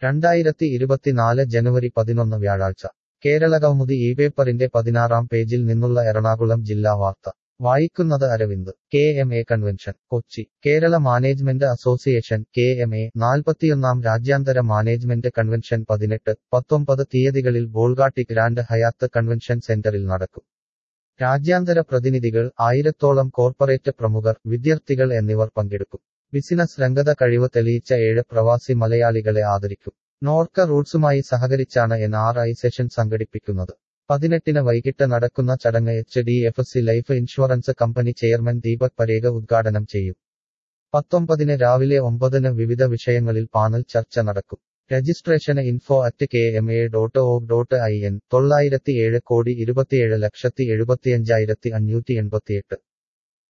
രണ്ടായിരത്തി ഇരുപത്തിനാല് ജനുവരി പതിനൊന്ന് വ്യാഴാഴ്ച കേരളകൗമുദി ഈ പേപ്പറിന്റെ പതിനാറാം പേജിൽ നിന്നുള്ള എറണാകുളം ജില്ലാ വാർത്ത വായിക്കുന്നത് Aravind K M A convention Kochi Kerala management association K M A നാൽപ്പത്തിയൊന്നാം രാജ്യാന്തര മാനേജ്മെന്റ് കൺവെൻഷൻ പതിനെട്ട് പത്തൊമ്പത് തീയതികളിൽ ബോൾഗാട്ടി ഗ്രാൻഡ് ഹയാത്ത് കൺവെൻഷൻ സെന്ററിൽ നടക്കും രാജ്യാന്തര പ്രതിനിധികൾ ആയിരത്തോളം കോർപ്പറേറ്റ് പ്രമുഖർ വിദ്യാർത്ഥികൾ എന്നിവർ പങ്കെടുക്കും ബിസിനസ് രംഗത കഴിവ് തെളിയിച്ച ഏഴ് പ്രവാസി മലയാളികളെ ആദരിക്കും നോർക്ക റൂട്ട്സുമായി സഹകരിച്ചാണ് എൻ ആർ ഐ സെഷൻ സംഘടിപ്പിക്കുന്നത് പതിനെട്ടിന് വൈകിട്ട് നടക്കുന്ന ചടങ്ങ് H D F C life insurance company chairman Deepak Parekh ഉദ്ഘാടനം ചെയ്യും പത്തൊമ്പതിന് രാവിലെ ഒമ്പതിന് വിവിധ വിഷയങ്ങളിൽ പാനൽ ചർച്ച നടക്കും രജിസ്ട്രേഷന് info at K M A dot O dot I N തൊള്ളായിരത്തി ഏഴ് കോടി ഇരുപത്തിയേഴ് ലക്ഷത്തി എഴുപത്തിയഞ്ചായിരത്തി അഞ്ഞൂറ്റി എൺപത്തിയെട്ട്